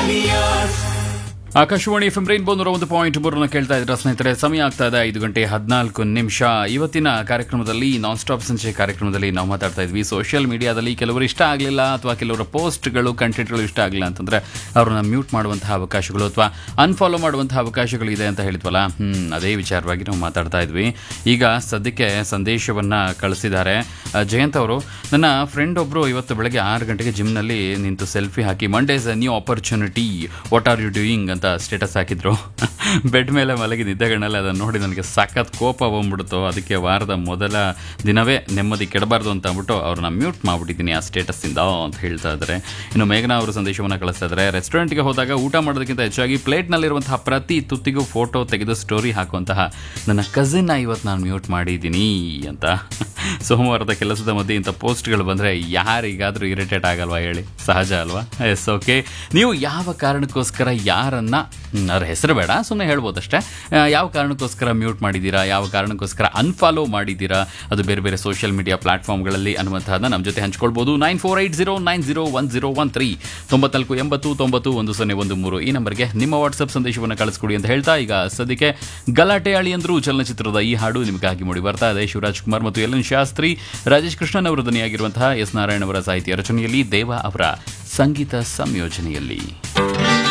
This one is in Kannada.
ಆಕಾಶವಾಣಿ ಎಫ್ ಎಂ ರೈನ್ಬೋ ನೂರ ಒಂದು ಪಾಯಿಂಟ್ ಮೂರನ್ನು ಕೇಳ್ತಾ ಇದ್ರೆ ಸ್ನೇಹಿತರೆ ಸಮಯ ಆಗ್ತಾ ಇದೆ ಐದು ಗಂಟೆ ಹದಿನಾಲ್ಕು ನಿಮಿಷ ಇವತ್ತಿನ ಕಾರ್ಯಕ್ರಮದಲ್ಲಿ ನಾನ್ ಸ್ಟಾಪ್ ಸಂಚೆ ಕಾರ್ಯಕ್ರಮದಲ್ಲಿ ನಾವು ಮಾತಾಡ್ತಾ ಇದ್ವಿ ಸೋಷಿಯಲ್ ಮೀಡಿಯಾದಲ್ಲಿ ಕೆಲವರು ಇಷ್ಟ ಆಗಲಿಲ್ಲ ಅಥವಾ ಕೆಲವರ ಪೋಸ್ಟ್ಗಳು ಕಂಟೆಂಟ್ಗಳು ಇಷ್ಟ ಆಗಲಿಲ್ಲ ಅಂತಂದ್ರೆ ಅವ್ರನ್ನ ಮ್ಯೂಟ್ ಮಾಡುವಂತಹ ಅವಕಾಶಗಳು ಅಥವಾ ಅನ್ಫಾಲೋ ಮಾಡುವಂತಹ ಅವಕಾಶಗಳು ಇದೆ ಅಂತ ಹೇಳಿದ್ವಲ್ಲ ಹ್ಮ್ ಅದೇ ವಿಚಾರವಾಗಿ ನಾವು ಮಾತಾಡ್ತಾ ಇದ್ವಿ ಈಗ ಸದ್ಯಕ್ಕೆ ಸಂದೇಶವನ್ನ ಕಳಿಸಿದ್ದಾರೆ ಆ, ಜಯಂತ್ ಅವರು ನನ್ನ ಫ್ರೆಂಡ್ ಒಬ್ರು ಇವತ್ತು ಬೆಳಗ್ಗೆ ಆರು ಗಂಟೆಗೆ ಜಿಮ್ನಲ್ಲಿ ನಿಂತು ಸೆಲ್ಫಿ ಹಾಕಿ Mondays a new opportunity what are you doing ಅಂತ ಸ್ಟೇಟಸ್ ಹಾಕಿದ್ರು ಬೆಡ್ ಮೇಲೆ ಮಲಗಿ ನಿದ್ದೆಗಣ್ಣಲ್ಲಿ ಅದನ್ನು ನೋಡಿ ನನಗೆ ಸಖತ್ ಕೋಪ ಬಂದ್ಬಿಡ್ತು ಅದಕ್ಕೆ ವಾರದ ಮೊದಲ ದಿನವೇ ನೆಮ್ಮದಿ ಕೆಡಬಾರ್ದು ಅಂತ ಅಂದ್ಬಿಟ್ಟು ಅವ್ರನ್ನ ಮ್ಯೂಟ್ ಮಾಡಿಬಿಟ್ಟಿದ್ದೀನಿ ಆ ಸ್ಟೇಟಸ್ಸಿಂದ ಅಂತ ಹೇಳ್ತಾ ಇದ್ದಾರೆ ಇನ್ನು ಮೇಘನಾ ಅವರು ಸಂದೇಶವನ್ನು ಕಳಿಸ್ತಾ ಇದ್ದಾರೆ ರೆಸ್ಟೋರೆಂಟ್ಗೆ ಹೋದಾಗ ಊಟ ಮಾಡೋದಕ್ಕಿಂತ ಹೆಚ್ಚಾಗಿ ಪ್ಲೇಟ್ನಲ್ಲಿರುವಂತಹ ಪ್ರತಿ ತುತ್ತಿಗೂ ಫೋಟೋ ತೆಗೆದು ಸ್ಟೋರಿ ಹಾಕುವಂತಹ ನನ್ನ ಕಸಿನ್ನ ಇವತ್ತು ನಾನು ಮ್ಯೂಟ್ ಮಾಡಿದ್ದೀನಿ ಅಂತ ಸೋಮವಾರದ ಕೆಲಸದ ಮಧ್ಯೆ ಇಂಥ ಪೋಸ್ಟ್ಗಳು ಬಂದರೆ ಯಾರಿಗಾದರೂ ಇರಿಟೇಟ್ ಆಗಲ್ವಾ ಹೇಳಿ ಸಹಜ ಅಲ್ವಾ ಎಸ್ ಓಕೆ ನೀವು ಯಾವ ಕಾರಣಕ್ಕೋಸ್ಕರ ಯಾರನ್ನ ಹ್ಮ್, ಅವ್ರ ಹೆಸರು ಬೇಡ ಸುಮ್ಮನೆ ಹೇಳ್ಬೋದಷ್ಟೇ ಆ, ಯಾವ ಕಾರಣಕ್ಕೋಸ್ಕರ ಮ್ಯೂಟ್ ಮಾಡಿದ್ದೀರಾ ಯಾವ ಕಾರಣಕ್ಕೋಸ್ಕರ ಅನ್ಫಾಲೋ ಮಾಡಿದ್ದೀರಾ ಅದು ಬೇರೆ ಬೇರೆ ಸೋಷಿಯಲ್ ಮೀಡಿಯಾ ಪ್ಲಾಟ್ಫಾರ್ಮ್ಗಳಲ್ಲಿ ಅನ್ನುವಂಥದ್ದನ್ನ ನಮ್ಮ ಜೊತೆ ಹಂಚ್ಕೊಳ್ಬೋದು nine four eight zero nine zero one zero one three ತೊಂಬತ್ನಾಲ್ಕು ಎಂಬತ್ತು ತೊಂಬತ್ತು ಒಂದು ಸೊನ್ನೆ ಒಂದು ಮೂರು ಈ ನಂಬರ್ಗೆ ನಿಮ್ಮ ವಾಟ್ಸಪ್ ಸಂದೇಶವನ್ನು ಕಳಿಸ್ಕೊಡಿ ಅಂತ ಹೇಳ್ತಾ ಈಗ ಸದ್ಯಕ್ಕೆ ಗಲಾಟೆ ಅಳಿಯಂದ್ರು ಚಲನಚಿತ್ರದ ಈ ಹಾಡು ನಿಮಗಾಗಿ ಮೂಡಿ ಬರ್ತಾ ಇದೆ ಶಿವರಾಜ್ ಕುಮಾರ್ ಮತ್ತು ಎಲ್ ಎನ್ ಶಾಸ್ತ್ರಿ ರಾಜೇಶ್ ಕೃಷ್ಣನ್ ಅವರ ಧ್ವನಿಯಾಗಿರುವಂತಹ ಎಸ್ ನಾರಾಯಣ್ ಅವರ ಸಾಹಿತ್ಯ ರಚನೆಯಲ್ಲಿ ದೇವ ಅವರ ಸಂಗೀತ ಸಂಯೋಜನೆಯಲ್ಲಿ